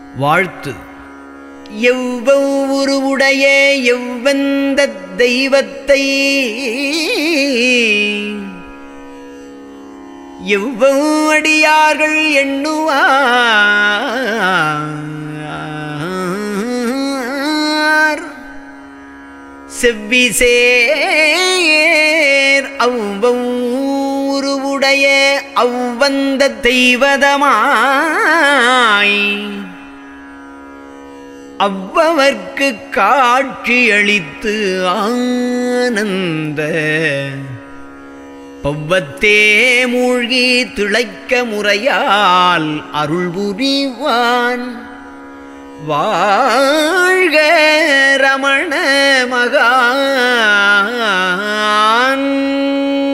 வாழ்த்து எவ்வொருவுடைய எவ்வெந்த தெய்வத்தை எவ்வடியார்கள் எண்ணுவார் செவ்விசேர் அவ்வூருவுடைய அவ்வந்த தெய்வதமாய் அவ்வவர்க்கு காட்சியளித்து ஆனந்த பவ்வத்தே மூழ்கி திளைக்க முறையால் அருள் புரிவான் வாழ்க ரமண மகான்